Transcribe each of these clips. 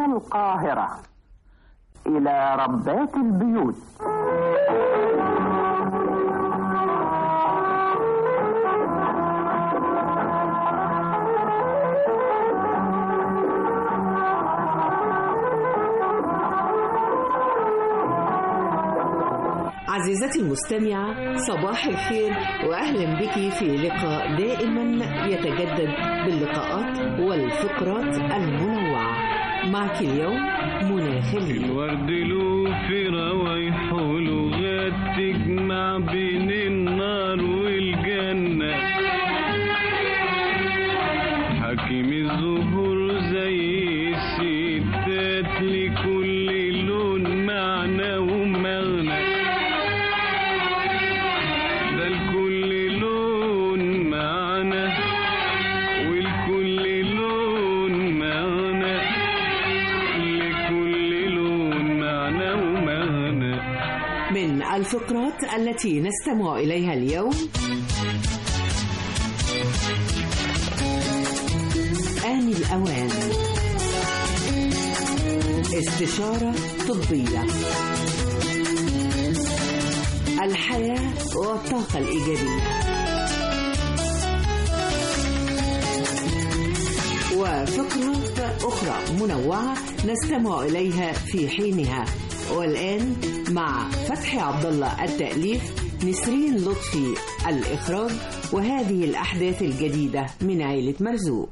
القاهرة إلى ربات البيوت عزيزتي المستمعة صباح الخير وأهلا بك في لقاء دائما يتجدد باللقاءات والفقرات المنوعة معك اليوم منى خليل الورد له في روايح ولغات تجمع بين النار والجنة حكيم الزهور زي الستات لكل لون معنى ومغنى ده لكل لون معنى ولكل لون معنى لكل لون معنى ومغنى من الفقرات التي نستمع إليها اليوم آن الأوان استشارة طبية الحياة والطاقة الإيجابية وفقرة أخرى منوعة نستمع إليها في حينها والآن مع فتحي عبد الله التأليف نسرين لطفي الإخراج وهذه الأحداث الجديدة من عيلة مرزوق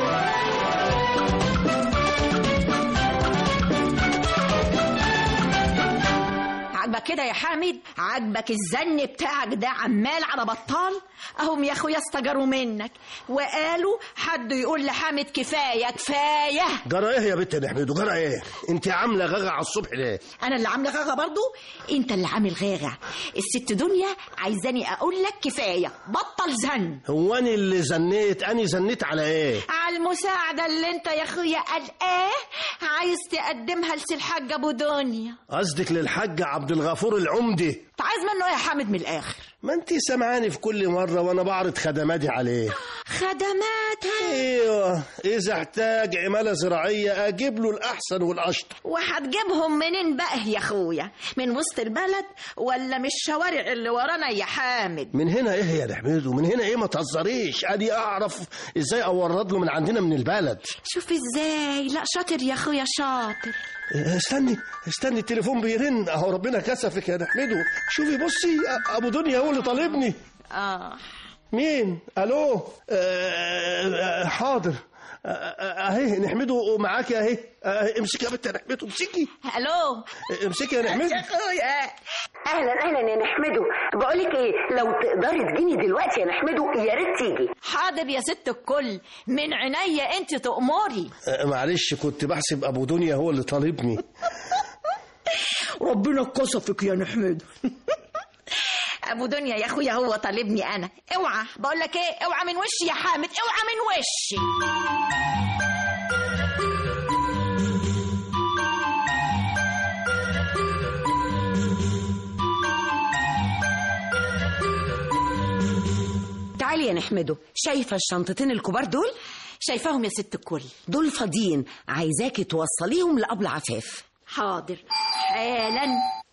عاجبك كده يا حامد عاجبك الزن بتاعك ده عمال على بطال اهم يا اخويا استجروا منك وقالوا حد يقول لحامد كفايه كفايه جرى ايه يا بنت يا نحمدو جرى ايه انت عامله غغا على الصبح ليه انا اللي عامله غاغه برضو انت اللي عامل غاغه الست دنيا عايزاني اقول لك كفايه بطل زن هو انا اللي زنيت اني زنيت على ايه على المساعدة اللي انت يا اخويا قلقاه عايز تقدمها للحاج ابو دنيا قصدك للحاج عبد الغفور العمدي انت عايز منه ايه يا حامد من الاخر ما انت سامعاني في كل مره وانا بعرض خدماتي عليه خدمات ايوه اذا احتاج عماله زراعيه اجيب له الاحسن والاشطر وهتجيبهم منين بقى يا اخويا من وسط البلد ولا من الشوارع اللي ورانا يا حامد من هنا ايه يا نحمدو من هنا ايه ما تهزريش ادي اعرف ازاي اورد له من عندنا من البلد شوف ازاي لا شاطر يا اخويا شاطر اه، استني استني التليفون بيرن اهو ربنا كسفك يا نحمدو شوفي بصي اه، ابو دنيا هو اللي طالبني اه مين الو آه، آه، حاضر آه، آه، اهي نحمده معاكي اهي آه، امسكي يا بنت يا نحمده امسكي الو آه، امسكي يا نحمده يا اخويا اهلا اهلا يا نحمده بقولك ايه لو تقدري تجيني دلوقتي يا نحمده يا ريت تيجي حاضر يا ست الكل من عينيا انت تأمري آه، معلش كنت بحسب ابو دنيا هو اللي طالبني ربنا كسفك يا نحمد ابو دنيا يا اخويا هو طالبني انا اوعى بقول لك ايه اوعى من وشي يا حامد اوعى من وشي تعالي يا نحمده شايفه الشنطتين الكبار دول شايفاهم يا ست الكل دول فاضيين عايزاكي توصليهم لابل عفاف حاضر حالا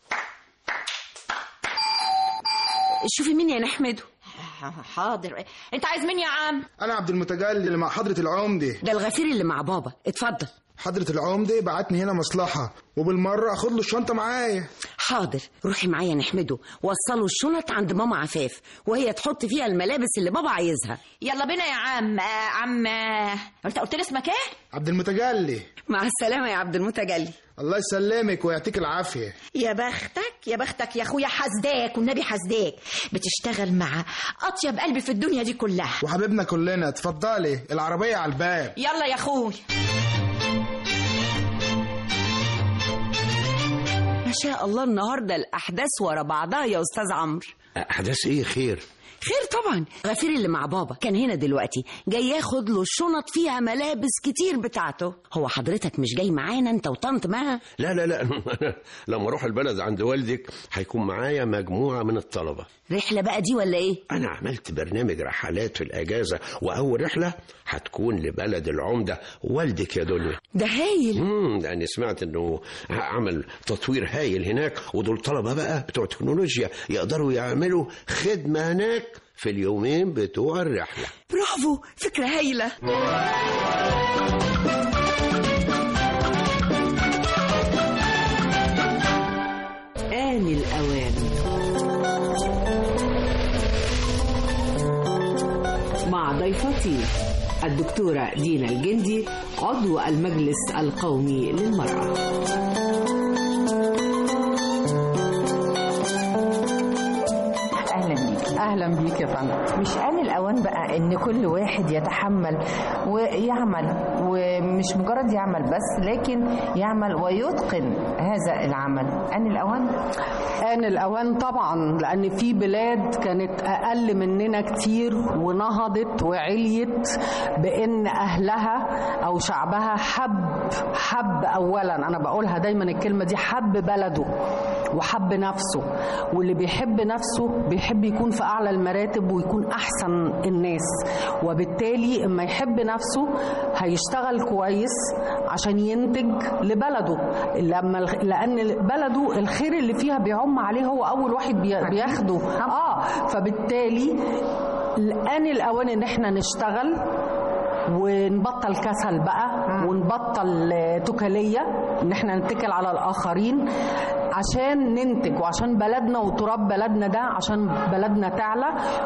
شوفي مين يا نحمده حاضر انت عايز مين يا عم انا عبد المتجلي اللي مع حضره العمده ده الغفير اللي مع بابا اتفضل حضره العمده بعتني هنا مصلحه وبالمره اخد له الشنطه معايا حاضر روحي معايا نحمده وصلوا الشنط عند ماما عفاف وهي تحط فيها الملابس اللي بابا عايزها يلا بينا يا عم آه عم آه، انت قلت لي اسمك ايه عبد المتجلي مع السلامه يا عبد المتجلي الله يسلمك ويعطيك العافيه يا بختك يا بختك يا اخويا حسداك والنبي حسداك بتشتغل مع اطيب قلب في الدنيا دي كلها وحبيبنا كلنا اتفضلي العربيه على الباب يلا يا اخوي ما شاء الله النهارده الاحداث ورا بعضها يا استاذ عمرو أحداث إيه خير؟ خير طبعا غفير اللي مع بابا كان هنا دلوقتي جاي ياخد له شنط فيها ملابس كتير بتاعته هو حضرتك مش جاي معانا انت وطنط معاها لا لا لا لما اروح البلد عند والدك هيكون معايا مجموعة من الطلبة رحلة بقى دي ولا ايه أنا عملت برنامج رحلات في الأجازة وأول رحلة هتكون لبلد العمدة والدك يا دنيا ده هايل امم لأني سمعت إنه عمل تطوير هايل هناك ودول طلبة بقى بتوع تكنولوجيا يقدروا يعملوا خدمة هناك في اليومين بتوع الرحلة برافو فكرة هايلة آن الأوان مع ضيفتي الدكتورة دينا الجندي عضو المجلس القومي للمرأة اهلا بيك اهلا بيك يا فندم مش آن الاوان بقى ان كل واحد يتحمل ويعمل ومش مجرد يعمل بس لكن يعمل ويتقن هذا العمل آن الاوان آن الأوان طبعا لأن في بلاد كانت أقل مننا كتير ونهضت وعليت بأن أهلها أو شعبها حب حب أولا أنا بقولها دايما الكلمة دي حب بلده وحب نفسه واللي بيحب نفسه بيحب يكون في أعلى المراتب ويكون أحسن الناس وبالتالي اما يحب نفسه هيشتغل كويس عشان ينتج لبلده لما لأن بلده الخير اللي فيها بيعم عليه هو أول واحد بي- بياخده اه فبالتالي الآن الأوان إن احنا نشتغل ونبطل كسل بقى ونبطل آه، تكالية ان احنا نتكل على الآخرين عشان ننتج وعشان بلدنا وتراب بلدنا ده عشان بلدنا تعلى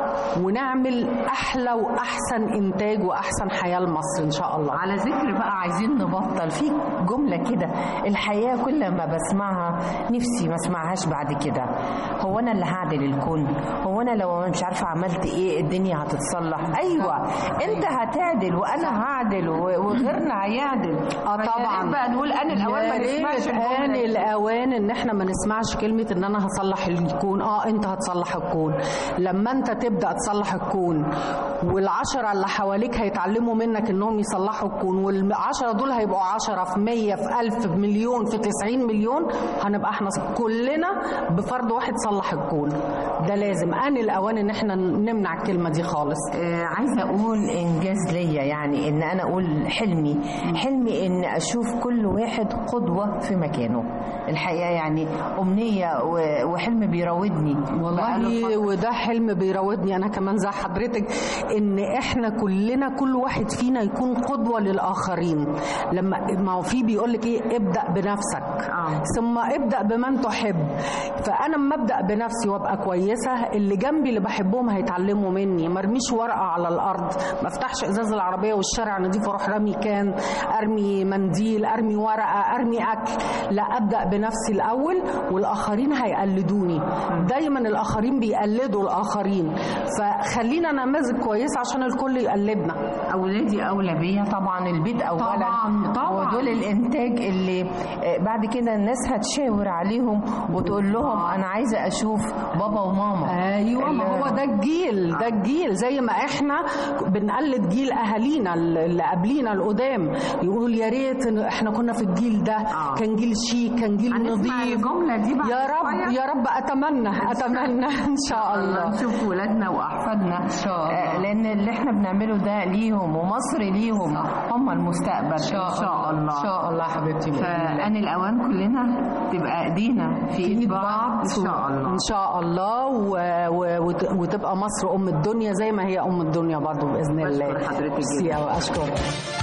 ونعمل أحلى وأحسن إنتاج وأحسن حياة لمصر إن شاء الله على ذكر بقى عايزين نبطل في جملة كده الحياة كل ما بسمعها نفسي ما اسمعهاش بعد كده هو أنا اللي هعدل الكون هو أنا لو مش عارفة عملت إيه الدنيا هتتصلح أيوة أنت هتعدل وأنا هعدل و- وغيرنا هيعدل اه طبعا بقى نقول أنا الأوان ما يا ريت نسمعش آن الجملة دي. الأوان إن إحنا ما نسمعش كلمة إن أنا هصلح الكون اه أنت هتصلح الكون لما أنت تبدأ تصلح الكون والعشرة اللي حواليك هيتعلموا منك إنهم يصلحوا الكون والعشرة دول هيبقوا عشرة في مية في ألف في مليون في تسعين مليون هنبقى إحنا كلنا بفرد واحد صلح الكون ده لازم آن الأوان إن إحنا نمنع الكلمة دي خالص آه، عايزه اقول انجاز ليا يعني ان انا اقول حلمي حلمي ان اشوف كل واحد قدوه في مكانه الحقيقه يعني امنيه و- وحلم بيراودني بقاله والله فترة. وده حلم بيراودني انا كمان زي حضرتك ان احنا كلنا كل واحد فينا يكون قدوه للاخرين لما ما هو في بيقول لك ايه ابدا بنفسك آه. ثم ابدا بمن تحب فانا اما ابدا بنفسي وابقى كويسه اللي جنبي اللي بحبهم هيتعلموا مني ما ارميش ورقه على الارض ما افتحش ازاز العربيه والشارع نضيف واروح رامي كان ارمي منديل ارمي ورقه ارمي اكل لا ابدا بنفسي الاول والاخرين هيقلدوني دايما الاخرين بيقلدوا الاخرين فخلينا نماذج كويسه عشان الكل يقلدنا اولادي اولى بيا طبعا البيت اولا طبعاً، طبعاً. ودول الانتاج اللي آه، بعد كده الناس هتشاور عليهم وتقول لهم انا عايزه اشوف بابا وماما ايوه ما ال- هو ده الجيل ده الجيل زي ما احنا بنقلد جيل اهالينا اللي قبلينا القدام يقول يا ريت إن احنا كنا في الجيل ده كان جيل شيك كان جيل هنسمع نظيف الجملة دي بعد يا رب شوية؟ يا رب اتمنى اتمنى ان شاء الله نشوف ولادنا واحفادنا ان شاء الله. لان اللي احنا بنعمله ده ليهم ومصر ليهم هم المستقبل ان شاء, الله ان شاء الله حبيبتي بإذن الله. فان الاوان كلنا تبقى ايدينا في ايد بعض ان شاء الله ان شاء الله و... و... وت- وتبقى مصر ام الدنيا زي ما هي ام الدنيا برضو باذن الله بشكر حضرتك ميرسي جدا. أوي، اشكرك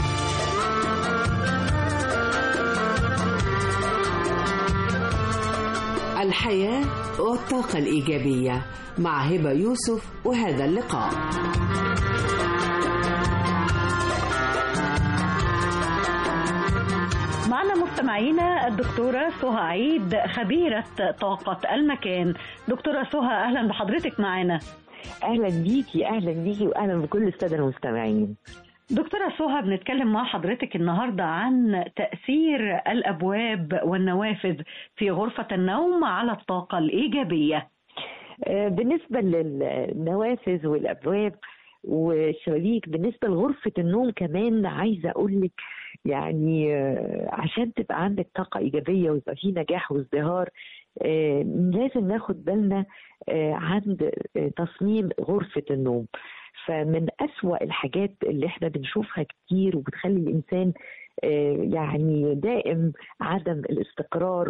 الحياة والطاقة الإيجابية مع هبة يوسف وهذا اللقاء معنا مستمعينا الدكتورة سهى عيد خبيرة طاقة المكان دكتورة سهى أهلا بحضرتك معنا اهلا بيكي اهلا بيكي واهلا بكل الساده المستمعين دكتورة سهى بنتكلم مع حضرتك النهاردة عن تأثير الأبواب والنوافذ في غرفة النوم على الطاقة الإيجابية آه، بالنسبة للنوافذ والأبواب والشبابيك بالنسبة لغرفة النوم كمان عايزة أقول لك يعني آه، عشان تبقى عندك طاقة إيجابية ويبقى في نجاح وازدهار آه، لازم ناخد بالنا آه، عند آه، تصميم غرفة النوم فمن أسوأ الحاجات اللي احنا بنشوفها كتير وبتخلي الإنسان آه، يعني دائم عدم الاستقرار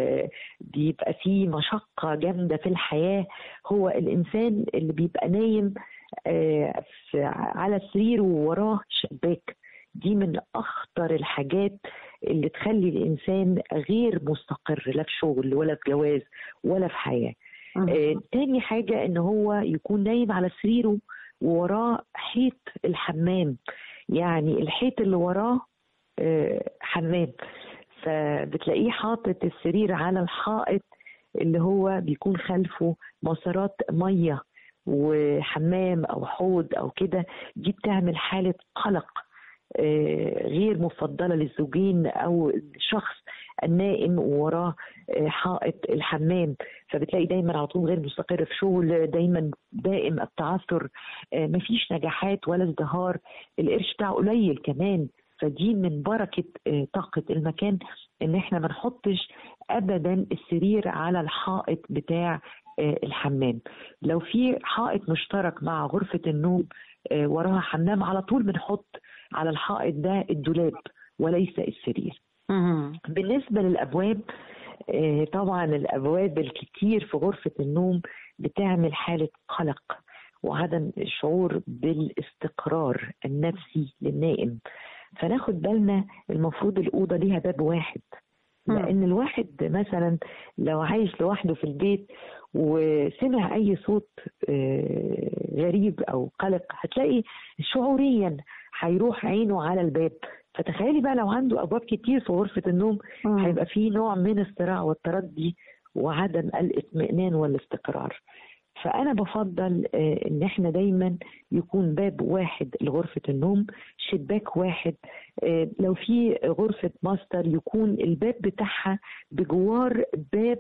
وبيبقى فيه مشقة جامدة في الحياة هو الإنسان اللي بيبقى نايم آه، في- على سريره ووراه شباك دي من أخطر الحاجات اللي تخلي الإنسان غير مستقر لا في شغل ولا في جواز ولا في حياة آه، تاني حاجة إن هو يكون نايم على سريره ووراه حيط الحمام يعني الحيط اللي وراه آه، حمام فبتلاقيه حاطط السرير على الحائط اللي هو بيكون خلفه مسارات ميه وحمام او حوض او كده دي بتعمل حاله قلق آه، غير مفضله للزوجين او الشخص النائم ووراه آه، حائط الحمام فبتلاقي دايما على طول غير مستقر في شغل دايما دائم التعثر آه، مفيش نجاحات ولا ازدهار القرش بتاعه قليل كمان فدي من بركه آه، طاقه المكان ان احنا ما نحطش ابدا السرير على الحائط بتاع آه، الحمام لو في حائط مشترك مع غرفه النوم آه، وراها حمام على طول بنحط على الحائط ده الدولاب وليس السرير بالنسبة للأبواب آه، طبعا الأبواب الكتير في غرفة النوم بتعمل حالة قلق وعدم الشعور بالاستقرار النفسي للنائم فناخد بالنا المفروض الأوضة ليها باب واحد لأن الواحد مثلا لو عايش لوحده في البيت وسمع أي صوت آه، غريب أو قلق هتلاقي شعوريا هيروح عينه على الباب فتخيلي بقى لو عنده ابواب كتير في غرفه النوم هيبقى فيه نوع من الصراع والتردي وعدم الاطمئنان والاستقرار فانا بفضل آه، ان احنا دايما يكون باب واحد لغرفه النوم شباك واحد آه، لو في غرفه ماستر يكون الباب بتاعها بجوار باب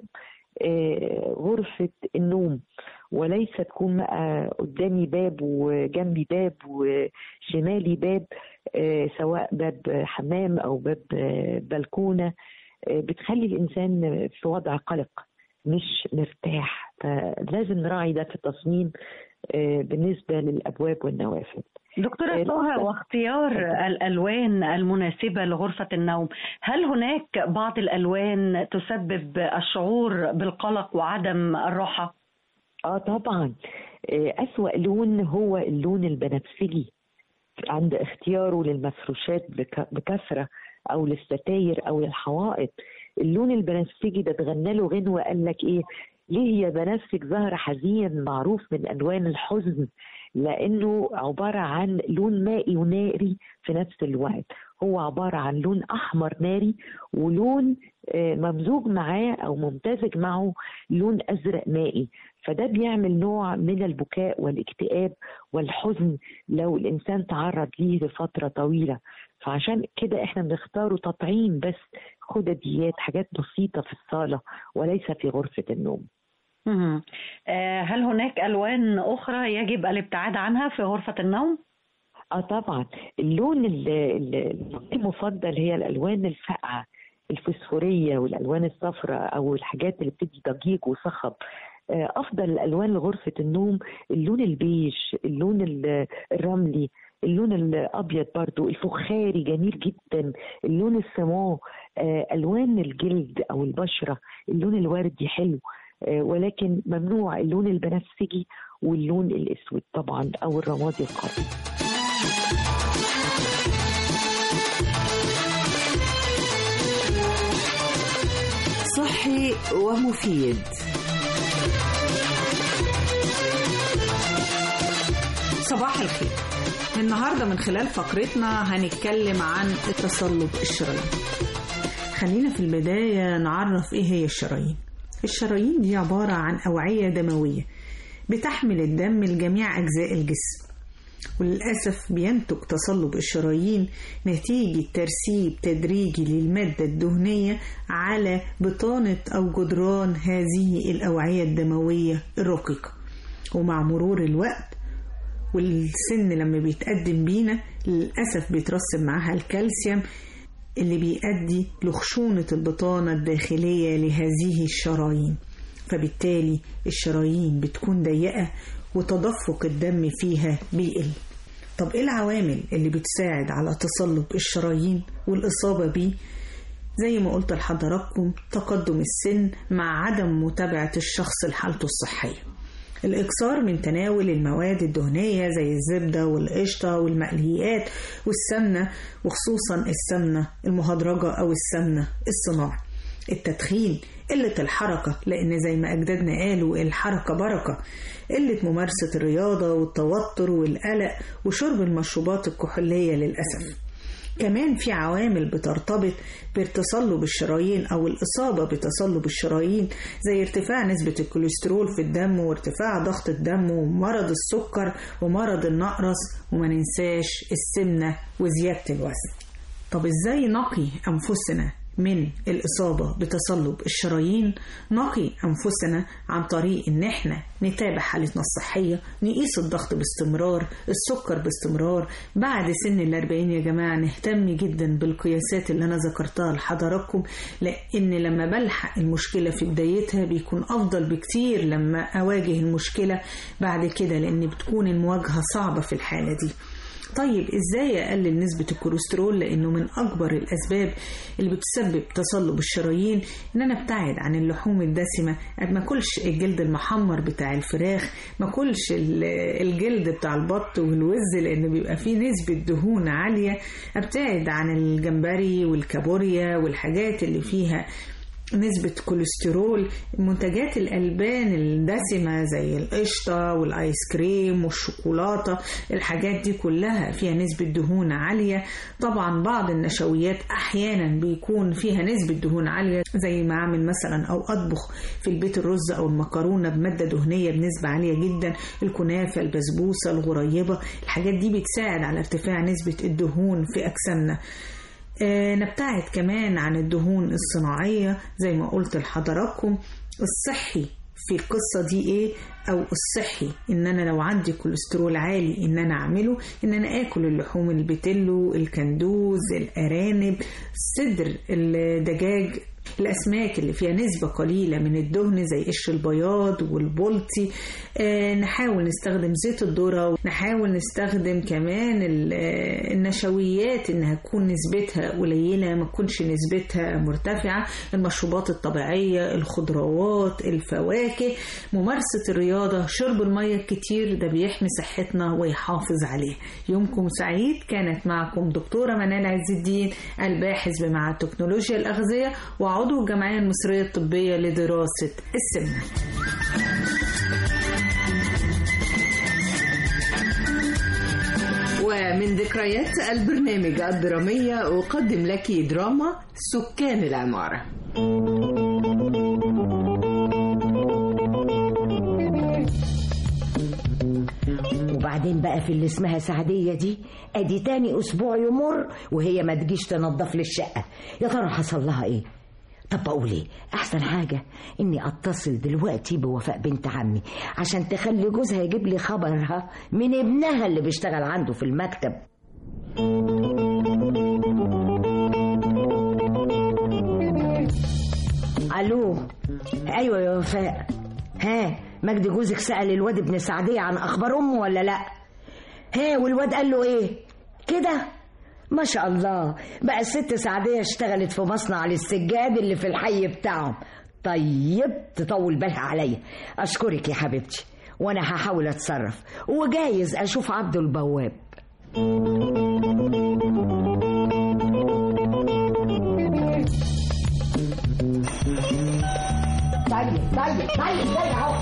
آه، غرفة النوم وليس تكون بقى قدامي باب وجنبي باب وشمالي باب آه، سواء باب حمام أو باب آه، بلكونة آه، بتخلي الإنسان في وضع قلق مش مرتاح فلازم نراعي ده في التصميم آه، بالنسبة للأبواب والنوافذ دكتورة آه، سهى بالنسبة- واختيار الألوان المناسبة لغرفة النوم هل هناك بعض الألوان تسبب الشعور بالقلق وعدم الراحة؟ اه طبعا آه، أسوأ لون هو اللون البنفسجي عند اختياره للمفروشات بك- بكثرة أو للستاير أو للحوائط اللون البنفسجي ده اتغنى له غنوة قال لك إيه ليه يا بنفسج ظهر حزين معروف من ألوان الحزن لأنه عبارة عن لون مائي وناري في نفس الوقت هو عبارة عن لون أحمر ناري ولون آه، ممزوج معاه أو ممتزج معه لون أزرق مائي فده بيعمل نوع من البكاء والاكتئاب والحزن لو الإنسان تعرض ليه لفترة طويلة فعشان كده احنا بنختاره تطعيم بس خدديات حاجات بسيطة في الصالة وليس في غرفة النوم مهم. آه، هل هناك ألوان أخرى يجب الابتعاد عنها في غرفة النوم؟ اه طبعا اللون ال- ال- المفضل هي الالوان الفاقعه الفسفوريه والالوان الصفراء او الحاجات اللي بتدي ضجيج وصخب آه، افضل الالوان لغرفه النوم اللون البيج اللون ال- الرملي اللون الابيض برضو الفخاري جميل جدا اللون السمو آه، الوان الجلد او البشره اللون الوردي حلو آه، ولكن ممنوع اللون البنفسجي واللون الاسود طبعا او الرمادي القوي صحي ومفيد صباح الخير النهارده من خلال فقرتنا هنتكلم عن التصلب الشرايين خلينا في البداية نعرف ايه هي الشرايين الشرايين دي عبارة عن أوعية دموية بتحمل الدم لجميع أجزاء الجسم وللأسف بينتج تصلب الشرايين نتيجة ترسيب تدريجي للمادة الدهنية على بطانة أو جدران هذه الأوعية الدموية الرقيقة ومع مرور الوقت والسن لما بيتقدم بينا للأسف بيترسب معاها الكالسيوم اللي بيؤدي لخشونة البطانة الداخلية لهذه الشرايين فبالتالي الشرايين بتكون ضيقة وتدفق الدم فيها بيقل طب ايه العوامل اللي بتساعد على تصلب الشرايين والإصابة بيه زي ما قلت لحضراتكم تقدم السن مع عدم متابعة الشخص لحالته الصحية الإكثار من تناول المواد الدهنية زي الزبدة والقشطة والمقليات والسمنة وخصوصا السمنة المهدرجة أو السمنة الصناعي التدخين قلة الحركة لأن زي ما أجدادنا قالوا الحركة بركة قلة ممارسة الرياضة والتوتر والقلق وشرب المشروبات الكحولية للأسف كمان في عوامل بترتبط بتصلب الشرايين أو الإصابة بتصلب الشرايين زي ارتفاع نسبة الكوليسترول في الدم وارتفاع ضغط الدم ومرض السكر ومرض النقرس وما ننساش السمنة وزيادة الوزن طب ازاي نقي أنفسنا من الإصابة بتصلب الشرايين نقي أنفسنا عن طريق إن إحنا نتابع حالتنا الصحية نقيس الضغط باستمرار السكر باستمرار بعد سن الأربعين يا جماعة نهتم جدا بالقياسات اللي أنا ذكرتها لحضراتكم لأن لما بلحق المشكلة في بدايتها بيكون أفضل بكتير لما أواجه المشكلة بعد كده لأن بتكون المواجهة صعبة في الحالة دي طيب ازاي اقلل نسبة الكوليسترول لانه من اكبر الاسباب اللي بتسبب تصلب الشرايين ان انا ابتعد عن اللحوم الدسمة ما اكلش الجلد المحمر بتاع الفراخ ما اكلش الجلد بتاع البط والوز لان بيبقى فيه نسبة دهون عالية ابتعد عن الجمبري والكابوريا والحاجات اللي فيها نسبة كوليسترول منتجات الألبان الدسمة زي القشطة والآيس كريم والشوكولاتة الحاجات دي كلها فيها نسبة دهون عالية طبعا بعض النشويات أحيانا بيكون فيها نسبة دهون عالية زي ما أعمل مثلا أو أطبخ في البيت الرز أو المكرونة بمادة دهنية بنسبة عالية جدا الكنافة البسبوسة الغريبة الحاجات دي بتساعد على ارتفاع نسبة الدهون في أجسامنا آه نبتعد كمان عن الدهون الصناعية زي ما قلت لحضراتكم الصحي في القصة دي ايه او الصحي ان انا لو عندي كوليسترول عالي ان انا اعمله ان انا اكل اللحوم البتلو الكندوز الارانب صدر الدجاج الأسماك اللي فيها نسبة قليلة من الدهن زي قش البياض والبلطي آه نحاول نستخدم زيت الذرة نحاول نستخدم كمان النشويات إنها تكون نسبتها قليلة ما تكونش نسبتها مرتفعة المشروبات الطبيعية الخضروات الفواكه ممارسة الرياضة شرب المية الكتير ده بيحمي صحتنا ويحافظ عليها يومكم سعيد كانت معكم دكتورة منال عز الدين الباحث بمعهد تكنولوجيا الأغذية وعضو الجمعية المصرية الطبية لدراسة السمنة ومن ذكريات البرنامج الدرامية أقدم لك دراما سكان العمارة وبعدين بقى في اللي اسمها سعدية دي ادي تاني اسبوع يمر وهي ما تجيش تنظف لي الشقة يا ترى حصل لها ايه طب بقول ايه احسن حاجة اني اتصل دلوقتي بوفاء بنت عمي عشان تخلي جوزها يجيب لي خبرها من ابنها اللي بيشتغل عنده في المكتب الو ايوه يا وفاء ها مجدي جوزك سأل الواد ابن سعدية عن اخبار امه ولا لا ها والواد قال له ايه كده ما شاء الله بقى الست سعدية اشتغلت في مصنع للسجاد اللي في الحي بتاعهم طيب تطول بالها عليا اشكرك يا حبيبتي وانا هحاول اتصرف وجايز اشوف عبده البواب طيب طيب طيب طيب اهو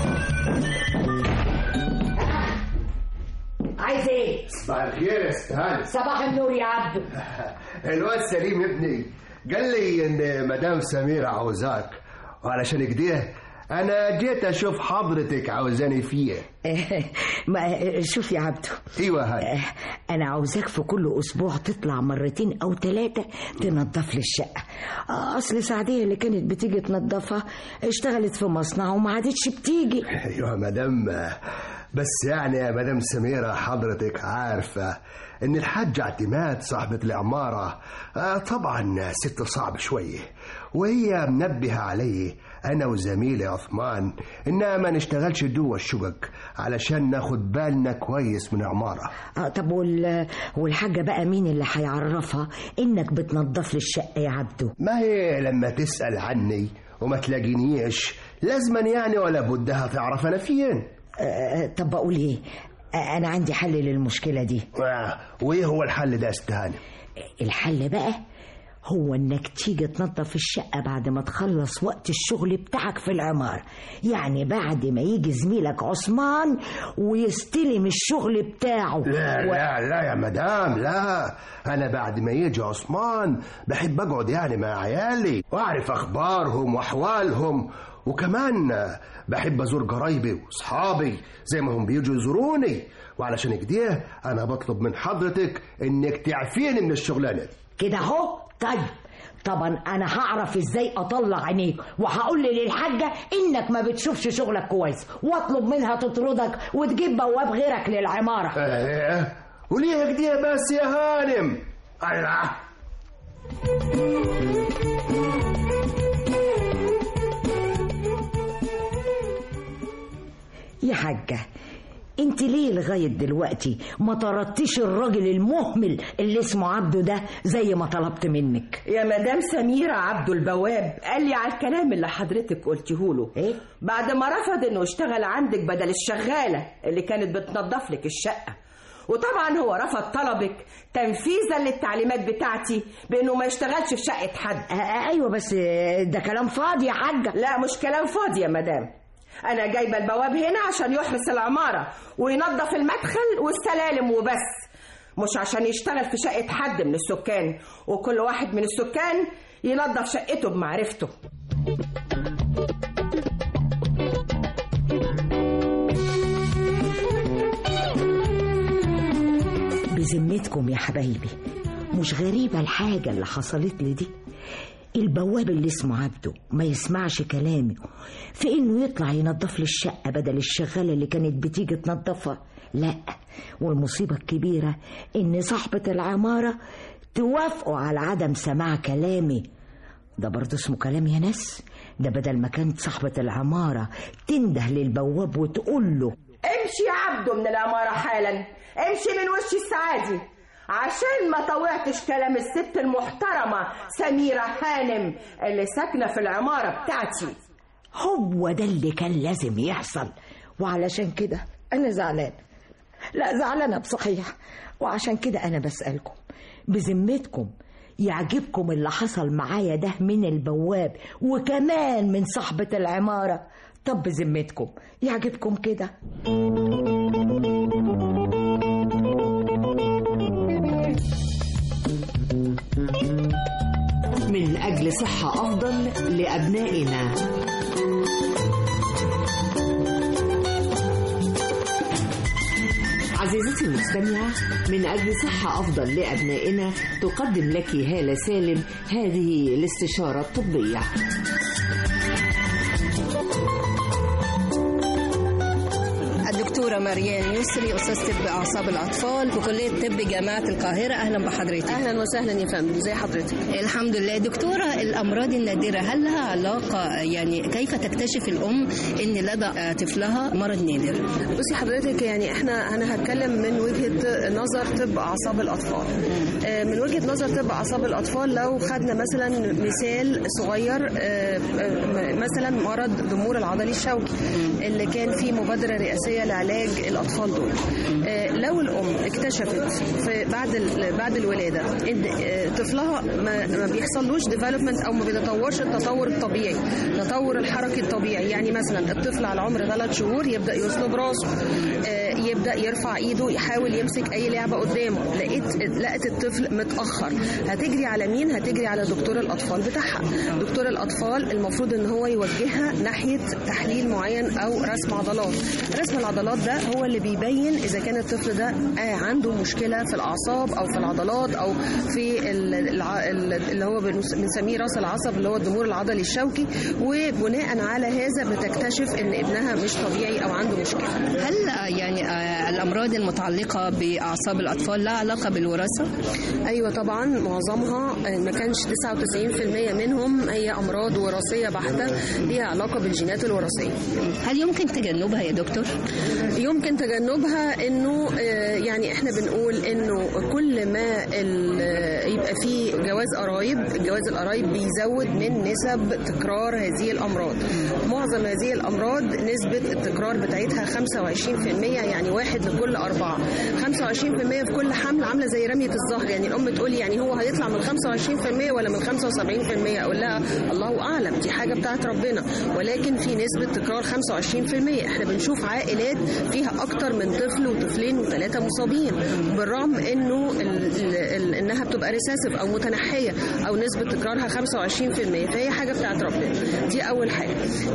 عايز ايه؟ صباح الخير يا استهانة صباح النور يا عبد الواد سليم ابني قال لي ان مدام سميرة عاوزاك وعلشان كده انا جيت اشوف حضرتك عاوزاني فيه ما شوف يا عبدو ايوه هاي انا عاوزاك في كل اسبوع تطلع مرتين او ثلاثه تنظف لي الشقه اصل سعديه اللي كانت بتيجي تنظفها اشتغلت في مصنع وما عادتش بتيجي ايوه يا مدام بس يعني يا مدام سميرة حضرتك عارفة ان الحاج اعتماد صاحبة العمارة آه طبعا ست صعب شوية وهي منبهة علي انا وزميلي عثمان اننا ما نشتغلش جوه الشقق علشان ناخد بالنا كويس من العمارة آه طب وال... والحاجه بقى مين اللي هيعرفها انك بتنظف لي الشقه يا عبدو ما هي لما تسأل عني وما تلاقينيش لازما يعني ولا بدها تعرف انا فين آه طب بقول ايه آه انا عندي حل للمشكله دي آه وايه هو الحل ده يا استهانة الحل بقى هو انك تيجي تنظف الشقة بعد ما تخلص وقت الشغل بتاعك في العمارة يعني بعد ما يجي زميلك عثمان ويستلم الشغل بتاعه لا لا لا يا مدام لا انا بعد ما يجي عثمان بحب اقعد يعني مع عيالي واعرف اخبارهم واحوالهم وكمان بحب ازور قرايبي واصحابي زي ما هم بيجوا يزوروني وعلشان كده انا بطلب من حضرتك انك تعفيني من الشغلانه دي كده اهو طيب طبعا انا هعرف ازاي اطلع عينيك وهقول للحاجه انك ما بتشوفش شغلك كويس واطلب منها تطردك وتجيب بواب غيرك للعماره ايه وليه كده بس يا هانم الله يا حاجه انت ليه لغايه دلوقتي ما طردتيش الراجل المهمل اللي اسمه عبده ده زي ما طلبت منك يا مدام سميرة عبده البواب قال لي على الكلام اللي حضرتك قلته له ايه بعد ما رفض انه يشتغل عندك بدل الشغالة اللي كانت بتنظف لك الشقة وطبعا هو رفض طلبك تنفيذا للتعليمات بتاعتي بانه ما يشتغلش في شقة حد آه ايوه بس ده كلام فاضي يا حاجه لا مش كلام فاضي يا مدام انا جايبه البواب هنا عشان يحرس العماره وينظف المدخل والسلالم وبس مش عشان يشتغل في شقه حد من السكان وكل واحد من السكان ينظف شقته بمعرفته بذمتكم يا حبايبي مش غريبة الحاجة اللي حصلت لي دي البواب اللي اسمه عبده ما يسمعش كلامي في انه يطلع ينظف لي الشقة بدل الشغالة اللي كانت بتيجي تنظفها لا والمصيبة الكبيرة ان صاحبة العمارة توافقوا على عدم سماع كلامي ده برضه اسمه كلام يا ناس ده بدل ما كانت صاحبة العمارة تنده للبواب وتقول له امشي يا عبده من العماره حالا امشي من وش السعادي عشان ما طوعتش كلام الست المحترمة سميرة هانم اللي ساكنة في العمارة بتاعتي هو ده اللي كان لازم يحصل وعلشان كده أنا زعلان لا زعلانة بصحيح وعشان كده أنا بسألكم بذمتكم يعجبكم اللي حصل معايا ده من البواب وكمان من صاحبة العمارة طب بذمتكم يعجبكم كده من أجل صحة أفضل لأبنائنا عزيزتي المستمعة من أجل صحة أفضل لأبنائنا تقدم لك هالة سالم هذه الاستشارة الطبية الدكتورة مريان يسري أستاذ طب أعصاب الأطفال في كلية طب جامعة القاهرة أهلا بحضرتك أهلا وسهلا يا فندم زي حضرتك الحمد لله دكتورة الأمراض النادرة هل لها علاقة يعني كيف تكتشف الأم إن لدى طفلها مرض نادر؟ بصي حضرتك يعني احنا أنا هتكلم من وجهة نظر طب أعصاب الأطفال آه، من وجهة نظر طب أعصاب الأطفال لو خدنا مثلا مثال صغير آه، آه، مثلا مرض ضمور العضلي الشوكي اللي كان فيه مبادرة رئاسية لعلاج علاج الاطفال دول آه، لو الام اكتشفت في بعد ال- بعد الولاده ان آه، طفلها ما, ما بيحصلوش ديفلوبمنت او ما بيتطورش التطور الطبيعي التطور الحركي الطبيعي يعني مثلا الطفل على عمر ثلاث شهور يبدا يسلب راسه آه، يبدا يرفع ايده يحاول يمسك اي لعبه قدامه لقيت لقت الطفل متاخر هتجري على مين هتجري على دكتور الاطفال بتاعها دكتور الاطفال المفروض ان هو يوجهها ناحيه تحليل معين او رسم عضلات رسم العضلات ده هو اللي بيبين اذا كان الطفل ده آه عنده مشكله في الاعصاب او في العضلات او في ال- الع- ال- اللي هو بنس- بنسميه راس العصب اللي هو الضمور العضلي الشوكي وبناء على هذا بتكتشف ان ابنها مش طبيعي او عنده مشكله هل آه، يعني آه، الأمراض المتعلقة بأعصاب الأطفال لها علاقة بالوراثة؟ ايوه طبعا معظمها آه، ما كانش 99% منهم هي امراض وراثيه بحته ليها علاقه بالجينات الوراثيه هل يمكن تجنبها يا دكتور؟ يمكن تجنبها انه آه، يعني احنا بنقول انه كل ما ال- آه، يبقى فيه جواز قرايب جواز القرايب بيزود من نسب تكرار هذه الامراض معظم هذه الامراض نسبه التكرار بتاعتها 25% يعني واحد لكل اربعه 25% في كل حمل عامله زي رميه الزهر يعني الام تقول يعني هو هيطلع من 25% ولا من 75% اقول لها الله اعلم دي حاجه بتاعت ربنا ولكن في نسبه تكرار 25% احنا بنشوف عائلات فيها اكتر من طفل وطفلين وثلاثه مصابين بالرغم انه ال ال ال انها بتبقى ريسيسيف او متنحيه او نسبه تكرارها 25% فهي حاجه بتاعت ربنا دي اول حاجه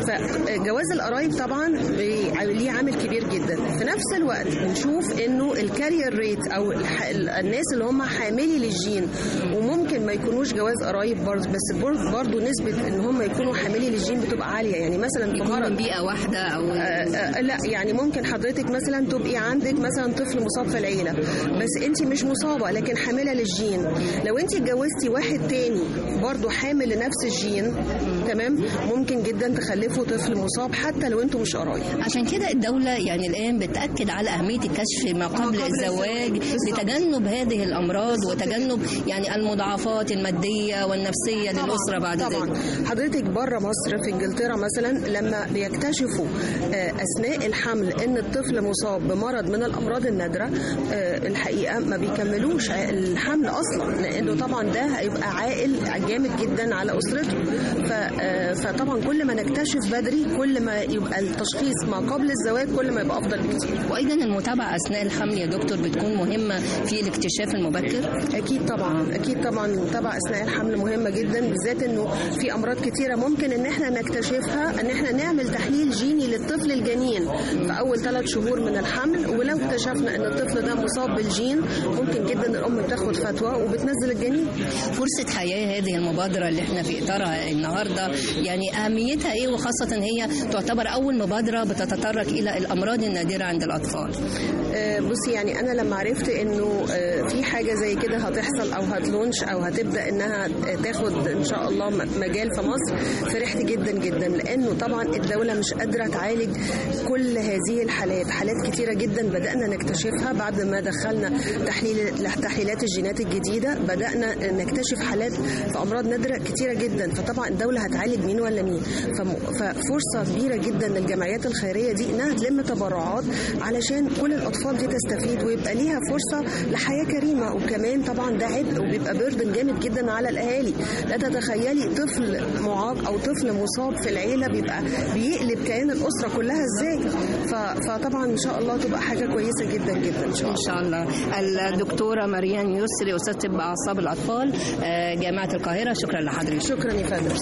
فجواز القرايب طبعا بي- ليه عامل كبير جدا في نفس الوقت بنشوف انه الكارير ريت او الح- ال- الناس اللي هم حاملي للجين وممكن ما يكونوش جواز قرايب برضه بس بر- برضه نسبه ان هم يكونوا حاملي للجين بتبقى عاليه يعني مثلا في يكون مرض من بيئة واحدة أو آه، آه، لا يعني ممكن حضرتك مثلا تبقي عندك مثلا طفل مصاب في العيله بس انت مش مصابه لكن حامله للجين لو انت اتجوزتي واحد تاني برضه حامل لنفس الجين تمام ممكن جدا تخلفوا طفل مصاب حتى لو انتوا مش قرايب عشان كده الدولة يعني الآن بتأكد على أهمية الكشف ما قبل الزواج لتجنب هذه الأمراض وتجنب يعني المضاعفات المادية والنفسية للأسرة بعد طبعا ذلك حضرتك بره مصر في انجلترا مثلا لما بيكتشفوا آه، اثناء الحمل ان الطفل مصاب بمرض من الامراض النادره آه، الحقيقه ما بيكملوش ع- الحمل اصلا لانه طبعا ده هيبقى عائل جامد جدا على اسرته ف- آه، فطبعا كل ما نكتشف بدري كل ما يبقى التشخيص ما قبل الزواج كل ما يبقى افضل بكتير وأيضا المتابعة أثناء الحمل يا دكتور بتكون مهمة في الاكتشاف المبكر اكيد طبعا اكيد طبعا المتابعه اثناء الحمل مهمه جدا بالذات انه في امراض كتيره ممكن ان احنا نكتشفها ان احنا نعمل تحليل جيني للطفل الجنين في اول ثلاث شهور من الحمل ولو اكتشفنا ان الطفل ده مصاب بالجين ممكن جدا الام بتاخد فتوى وبتنزل الجنين فرصة حياة هذه المبادرة اللي احنا في إطارها النهاردة يعني أهميتها إيه وخاصة إن هي تعتبر أول مبادرة بتتطرق إلى الأمراض النادرة عند الأطفال آه، بصي يعني انا لما عرفت انه آه، في حاجه زي كده هتحصل او هتلونش او هتبدا انها تاخد ان شاء الله م- مجال في مصر فرحت جدا جدا لانه طبعا الدوله مش قادره تعالج كل هذه الحالات حالات كتيره جدا بدانا نكتشفها بعد ما دخلنا تحليل تحليلات الجينات الجديده بدانا نكتشف حالات في امراض نادره كتيره جدا فطبعا الدوله هتعالج مين ولا مين فم- ففرصه كبيره جدا للجمعيات الخيريه دي انها تلم تبرعات علشان كل الاطفال دي تستفيد ويبقى ليها فرصه لحياه كريمه وكمان طبعا ده عبء وبيبقى بيردن جامد جدا على الاهالي لا تتخيلي طفل معاق او طفل مصاب في العيله بيبقى بيقلب كيان الاسره كلها ازاي ف- فطبعا ان شاء الله تبقى حاجه كويسه جدا جدا ان شاء إن الله شاء الله الدكتورة مريان يسري أستاذ طب أعصاب الأطفال آه، جامعة القاهرة شكرا لحضرتك شكرا يا فندم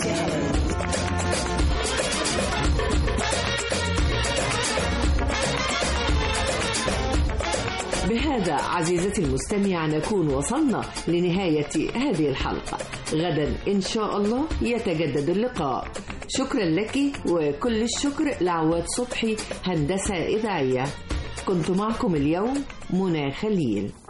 بهذا عزيزتي المستمعة نكون وصلنا لنهاية هذه الحلقة غدا إن شاء الله يتجدد اللقاء شكرا لك وكل الشكر لعواد صبحي هندسة إذاعية كنت معكم اليوم منى خليل